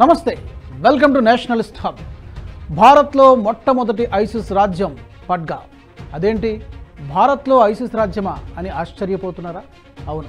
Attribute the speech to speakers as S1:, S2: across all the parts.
S1: నమస్తే welcome to Nationalist hub భారత్లో మొట్టమొదటి ఐసిస్ రాజ్యం పడ్గా అదేంటి భారత్లో ఐసిస్ రాజ్యమా అని ఆశ్చర్యపోతున్నారా అవును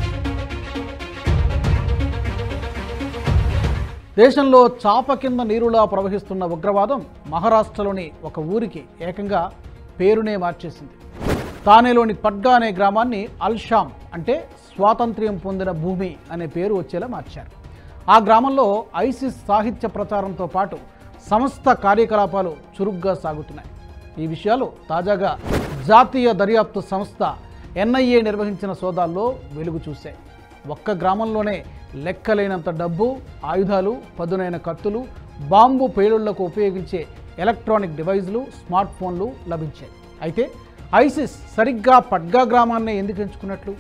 S1: దేశంలో చాప కింద నీరులా ప్రవహిస్తున్న ఉగ్రవాదం మహారాష్ట్రలోని ఒక ఊరికి ఏకంగా పేరునే మార్చేసింది తానేలోని పడ్గా అనే గ్రామాన్ని అల్షామ్ అంటే స్వాతంత్ర్యం పొందిన భూమి అనే పేరు వచ్చేలా మార్చారు ఆ గ్రామంలో ఐసిస్ సాహిత్య ప్రచారంతో పాటు సంస్థ కార్యకలాపాలు చురుగ్గా సాగుతున్నాయి ఈ విషయాలు తాజాగా జాతీయ దర్యాప్తు సంస్థ ఎన్ఐఏ నిర్వహించిన సోదాల్లో వెలుగు చూశాయి ఒక్క గ్రామంలోనే లెక్కలేనంత డబ్బు ఆయుధాలు పదునైన కత్తులు బాంబు పేలుళ్లకు ఉపయోగించే ఎలక్ట్రానిక్ డివైజ్లు స్మార్ట్ ఫోన్లు లభించాయి అయితే ఐసిస్ సరిగ్గా పడ్గా గ్రామాన్నే ఎందుకు ఎంచుకున్నట్లు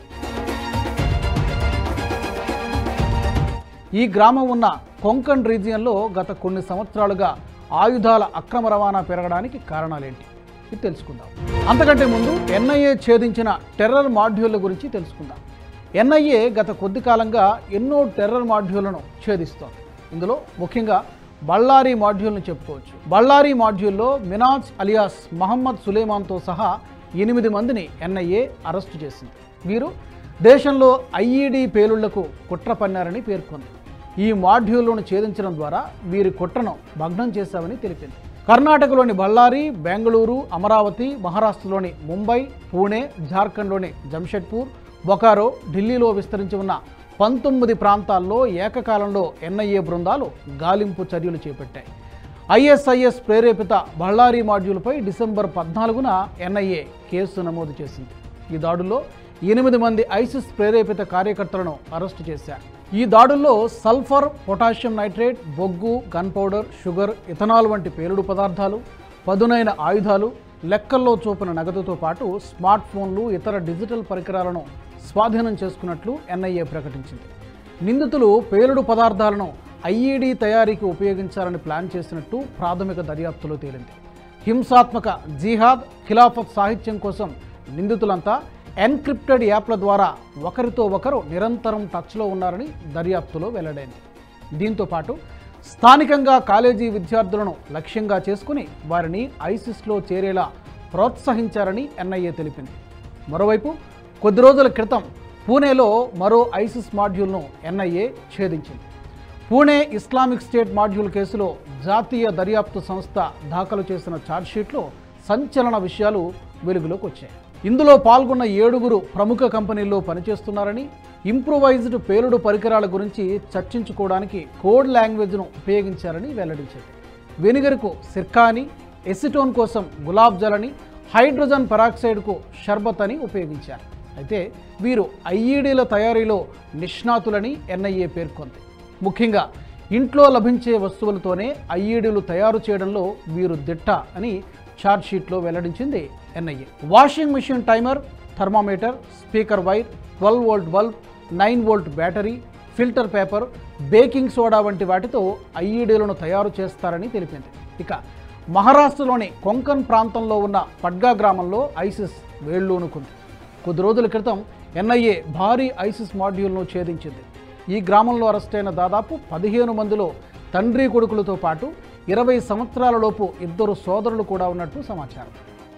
S1: ఈ గ్రామం ఉన్న కొంకణ్ రీజియన్లో గత కొన్ని సంవత్సరాలుగా ఆయుధాల అక్రమ రవాణా పెరగడానికి కారణాలేంటి ఇది తెలుసుకుందాం అంతకంటే ముందు ఎన్ఐఏ ఛేదించిన టెర్రర్ మాడ్యూళ్ల గురించి తెలుసుకుందాం ఎన్ఐఏ గత కొద్ది కాలంగా ఎన్నో టెర్రర్ మాడ్యూళ్లను ఛేదిస్తోంది ఇందులో ముఖ్యంగా బళ్ళారి మాడ్యూల్ను చెప్పుకోవచ్చు బళ్ళారి మాడ్యూల్లో మినాజ్ అలియాస్ మహమ్మద్ సులేమాన్తో సహా ఎనిమిది మందిని ఎన్ఐఏ అరెస్టు చేసింది వీరు దేశంలో ఐఈడీ పేలుళ్లకు కుట్ర పన్నారని పేర్కొంది ఈ మాడ్యూల్ను ఛేదించడం ద్వారా వీరి కుట్రను భగ్నం చేశామని తెలిపింది కర్ణాటకలోని బళ్ళారి బెంగళూరు అమరావతి మహారాష్ట్రలోని ముంబై పూణే జార్ఖండ్లోని జంషెడ్పూర్ బొకారో ఢిల్లీలో విస్తరించి ఉన్న పంతొమ్మిది ప్రాంతాల్లో ఏకకాలంలో ఎన్ఐఏ బృందాలు గాలింపు చర్యలు చేపట్టాయి ఐఎస్ఐఎస్ ప్రేరేపిత బళ్ళారి మాడ్యూల్పై డిసెంబర్ పద్నాలుగున ఎన్ఐఏ కేసు నమోదు చేసింది ఈ దాడుల్లో ఎనిమిది మంది ఐసిస్ ప్రేరేపిత కార్యకర్తలను అరెస్టు చేశారు ఈ దాడుల్లో సల్ఫర్ పొటాషియం నైట్రేట్ బొగ్గు గన్ పౌడర్ షుగర్ ఇథనాల్ వంటి పేలుడు పదార్థాలు పదునైన ఆయుధాలు లెక్కల్లో చూపిన నగదుతో పాటు స్మార్ట్ ఫోన్లు ఇతర డిజిటల్ పరికరాలను స్వాధీనం చేసుకున్నట్లు ఎన్ఐఏ ప్రకటించింది నిందితులు పేలుడు పదార్థాలను ఐఈడీ తయారీకి ఉపయోగించాలని ప్లాన్ చేసినట్టు ప్రాథమిక దర్యాప్తులో తేలింది హింసాత్మక జిహాద్ ఖిలాఫత్ సాహిత్యం కోసం నిందితులంతా ఎన్క్రిప్టెడ్ యాప్ల ద్వారా ఒకరితో ఒకరు నిరంతరం టచ్లో ఉన్నారని దర్యాప్తులో వెల్లడైంది దీంతో పాటు స్థానికంగా కాలేజీ విద్యార్థులను లక్ష్యంగా చేసుకుని వారిని ఐసిస్లో చేరేలా ప్రోత్సహించారని ఎన్ఐఏ తెలిపింది మరోవైపు కొద్ది రోజుల క్రితం పూణేలో మరో ఐసిస్ మాడ్యూల్ను ఎన్ఐఏ ఛేదించింది పూణే ఇస్లామిక్ స్టేట్ మాడ్యూల్ కేసులో జాతీయ దర్యాప్తు సంస్థ దాఖలు చేసిన ఛార్జ్షీట్లో సంచలన విషయాలు వెలుగులోకి వచ్చాయి ఇందులో పాల్గొన్న ఏడుగురు ప్రముఖ కంపెనీల్లో పనిచేస్తున్నారని ఇంప్రూవైజ్డ్ పేలుడు పరికరాల గురించి చర్చించుకోవడానికి కోడ్ లాంగ్వేజ్ను ఉపయోగించారని వెల్లడించింది వెనిగర్కు సిర్కా అని ఎసిటోన్ కోసం గులాబ్ జల్ అని హైడ్రోజన్ పెరాక్సైడ్కు షర్బత్ అని ఉపయోగించారు అయితే వీరు ఐఈడీల తయారీలో నిష్ణాతులని ఎన్ఐఏ పేర్కొంది ముఖ్యంగా ఇంట్లో లభించే వస్తువులతోనే ఐఈడీలు తయారు చేయడంలో వీరు దిట్ట అని ఛార్జ్షీట్లో వెల్లడించింది NIA washing machine timer thermometer speaker wire twelve volt bulb nine volt battery filter paper baking soda వంటి వాటితో ఐఈడీలను తయారు చేస్తారని తెలిపింది ఇక మహారాష్ట్రలోని కొంకన్ ప్రాంతంలో ఉన్న పడ్గా గ్రామంలో ఐసిస్ వేళ్ళూనుకుంది కొద్ది రోజుల క్రితం ఎన్ఐఏ భారీ ఐసిస్ మాడ్యూల్ను ఛేదించింది ఈ గ్రామంలో అరెస్టైన దాదాపు పదిహేను మందిలో తండ్రి కొడుకులతో పాటు ఇరవై సంవత్సరాలలోపు ఇద్దరు సోదరులు కూడా ఉన్నట్టు సమాచారం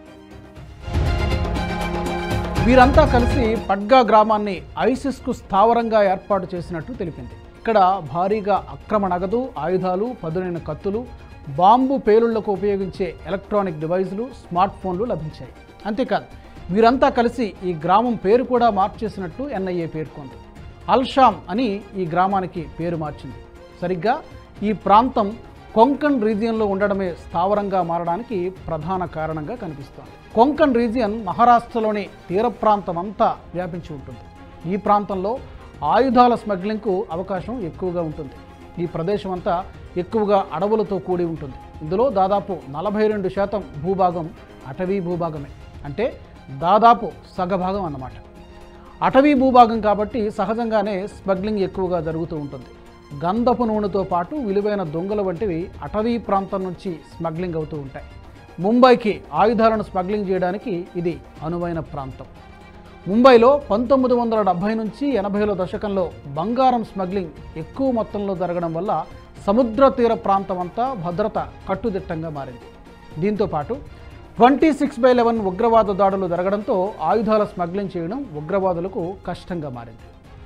S1: వీరంతా కలిసి పడ్గా గ్రామాన్ని ఐసిస్కు స్థావరంగా ఏర్పాటు చేసినట్టు తెలిపింది ఇక్కడ భారీగా అక్రమ నగదు ఆయుధాలు పదునైన కత్తులు బాంబు పేలుళ్లకు ఉపయోగించే ఎలక్ట్రానిక్ డివైజులు స్మార్ట్ ఫోన్లు లభించాయి అంతేకాదు వీరంతా కలిసి ఈ గ్రామం పేరు కూడా మార్చేసినట్టు ఎన్ఐఏ పేర్కొంది అల్షామ్ అని ఈ గ్రామానికి పేరు మార్చింది సరిగ్గా ఈ ప్రాంతం కొంకణ్ రీజియన్లో ఉండడమే స్థావరంగా మారడానికి ప్రధాన కారణంగా కనిపిస్తోంది కొంకణ్ రీజియన్ మహారాష్ట్రలోని తీర ప్రాంతం అంతా వ్యాపించి ఉంటుంది ఈ ప్రాంతంలో ఆయుధాల స్మగ్లింగ్కు అవకాశం ఎక్కువగా ఉంటుంది ఈ ప్రదేశం అంతా ఎక్కువగా అడవులతో కూడి ఉంటుంది ఇందులో దాదాపు నలభై రెండు శాతం భూభాగం అటవీ భూభాగమే అంటే దాదాపు సగభాగం అన్నమాట అటవీ భూభాగం కాబట్టి సహజంగానే స్మగ్లింగ్ ఎక్కువగా జరుగుతూ ఉంటుంది గంధపు నూనెతో పాటు విలువైన దొంగల వంటివి అటవీ ప్రాంతం నుంచి స్మగ్లింగ్ అవుతూ ఉంటాయి ముంబైకి ఆయుధాలను స్మగ్లింగ్ చేయడానికి ఇది అనువైన ప్రాంతం ముంబైలో పంతొమ్మిది వందల డెబ్భై నుంచి ఎనభైలో దశకంలో బంగారం స్మగ్లింగ్ ఎక్కువ మొత్తంలో జరగడం వల్ల సముద్ర తీర ప్రాంతం అంతా భద్రత కట్టుదిట్టంగా మారింది దీంతో పాటు ట్వంటీ సిక్స్ బై లెవెన్ ఉగ్రవాద దాడులు జరగడంతో ఆయుధాల స్మగ్లింగ్ చేయడం ఉగ్రవాదులకు కష్టంగా మారింది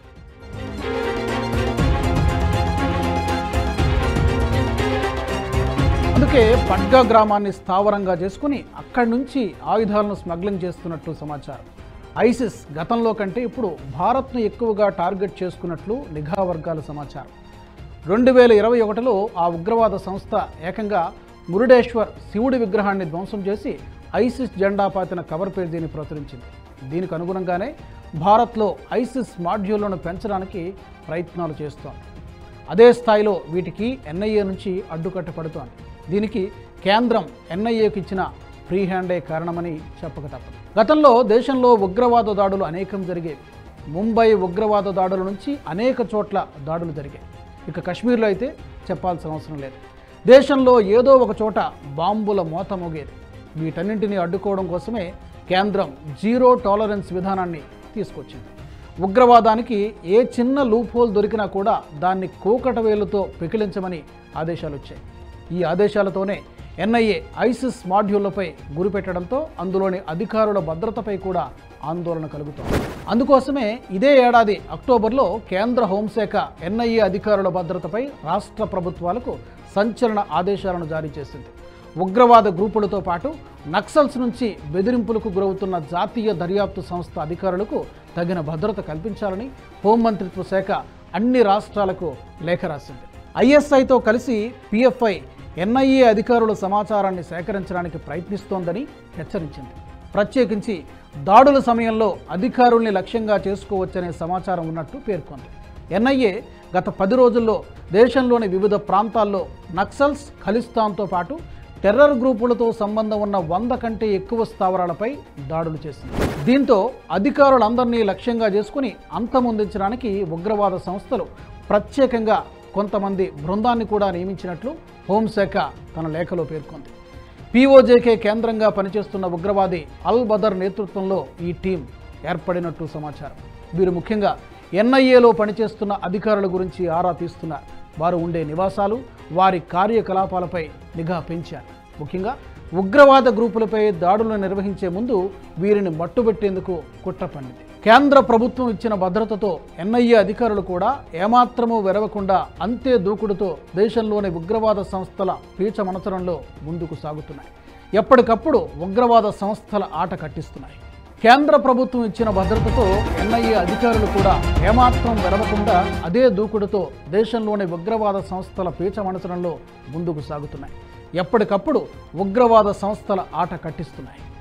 S1: అందుకే పడ్గా గ్రామాన్ని స్థావరంగా చేసుకుని అక్కడి నుంచి ఆయుధాలను స్మగ్లింగ్ చేస్తున్నట్లు సమాచారం ఐసిస్ గతంలో కంటే ఇప్పుడు భారత్ను ఎక్కువగా టార్గెట్ చేసుకున్నట్లు నిఘా వర్గాల సమాచారం రెండు వేల ఇరవై ఒకటిలో ఆ ఉగ్రవాద సంస్థ ఏకంగా మురుడేశ్వర్ శివుడి విగ్రహాన్ని ధ్వంసం చేసి ఐసిస్ జెండా పాతిన కవర్ పేజీని ప్రచురించింది దీనికి అనుగుణంగానే భారత్లో ఐసిస్ మాడ్యూళ్లను పెంచడానికి ప్రయత్నాలు చేస్తోంది అదే స్థాయిలో వీటికి ఎన్ఐఏ నుంచి అడ్డుకట్ట పడుతోంది దీనికి కేంద్రం ఎన్ఐఏకి ఇచ్చిన ఫ్రీ హ్యాండే కారణమని చెప్పక తప్పదు గతంలో దేశంలో ఉగ్రవాద దాడులు అనేకం జరిగేవి ముంబై ఉగ్రవాద దాడుల నుంచి అనేక చోట్ల దాడులు జరిగాయి ఇక కశ్మీర్లో అయితే చెప్పాల్సిన అవసరం లేదు దేశంలో ఏదో ఒక చోట బాంబుల మోత మోగేది వీటన్నింటినీ అడ్డుకోవడం కోసమే కేంద్రం జీరో టాలరెన్స్ విధానాన్ని తీసుకొచ్చింది ఉగ్రవాదానికి ఏ చిన్న లూప్ హోల్ దొరికినా కూడా దాన్ని కూకట వేలుతో పెకిలించమని ఆదేశాలు వచ్చాయి ఈ ఆదేశాలతోనే ఎన్ఐఏ ఐసిస్ మాడ్యూళ్లపై గురిపెట్టడంతో అందులోని అధికారుల భద్రతపై కూడా ఆందోళన కలుగుతోంది అందుకోసమే ఇదే ఏడాది అక్టోబర్లో కేంద్ర హోంశాఖ ఎన్ఐఏ అధికారుల భద్రతపై రాష్ట్ర ప్రభుత్వాలకు సంచలన ఆదేశాలను జారీ చేసింది ఉగ్రవాద గ్రూపులతో పాటు నక్సల్స్ నుంచి బెదిరింపులకు గురవుతున్న జాతీయ దర్యాప్తు సంస్థ అధికారులకు తగిన భద్రత కల్పించాలని హోంమంత్రిత్వ శాఖ అన్ని రాష్ట్రాలకు లేఖ రాసింది ఐఎస్ఐతో కలిసి పిఎఫ్ఐ ఎన్ఐఏ అధికారుల సమాచారాన్ని సేకరించడానికి ప్రయత్నిస్తోందని హెచ్చరించింది ప్రత్యేకించి దాడుల సమయంలో అధికారుల్ని లక్ష్యంగా చేసుకోవచ్చనే సమాచారం ఉన్నట్టు పేర్కొంది ఎన్ఐఏ గత పది రోజుల్లో దేశంలోని వివిధ ప్రాంతాల్లో నక్సల్స్ ఖలిస్తాన్తో పాటు టెర్రర్ గ్రూపులతో సంబంధం ఉన్న వంద కంటే ఎక్కువ స్థావరాలపై దాడులు చేసింది దీంతో అధికారులందరినీ లక్ష్యంగా చేసుకుని అంతమొందించడానికి ఉగ్రవాద సంస్థలు ప్రత్యేకంగా కొంతమంది బృందాన్ని కూడా నియమించినట్లు హోంశాఖ తన లేఖలో పేర్కొంది పీఓజేకే కేంద్రంగా పనిచేస్తున్న ఉగ్రవాది అల్ బదర్ నేతృత్వంలో ఈ టీం ఏర్పడినట్టు సమాచారం వీరు ముఖ్యంగా ఎన్ఐఏలో పనిచేస్తున్న అధికారుల గురించి ఆరా తీస్తున్నారు వారు ఉండే నివాసాలు వారి కార్యకలాపాలపై నిఘా పెంచారు ముఖ్యంగా ఉగ్రవాద గ్రూపులపై దాడులు నిర్వహించే ముందు వీరిని మట్టుబెట్టేందుకు కుట్ర పన్నింది కేంద్ర ప్రభుత్వం ఇచ్చిన భద్రతతో ఎన్ఐఏ అధికారులు కూడా ఏమాత్రమూ వెరవకుండా అంతే దూకుడుతో దేశంలోని ఉగ్రవాద సంస్థల పీచమనచరంలో ముందుకు సాగుతున్నాయి ఎప్పటికప్పుడు ఉగ్రవాద సంస్థల ఆట కట్టిస్తున్నాయి కేంద్ర ప్రభుత్వం ఇచ్చిన భద్రతతో ఎన్ఐఏ అధికారులు కూడా ఏమాత్రం వెరవకుండా అదే దూకుడుతో దేశంలోని ఉగ్రవాద సంస్థల పీచమనచరంలో ముందుకు సాగుతున్నాయి ఎప్పటికప్పుడు ఉగ్రవాద సంస్థల ఆట కట్టిస్తున్నాయి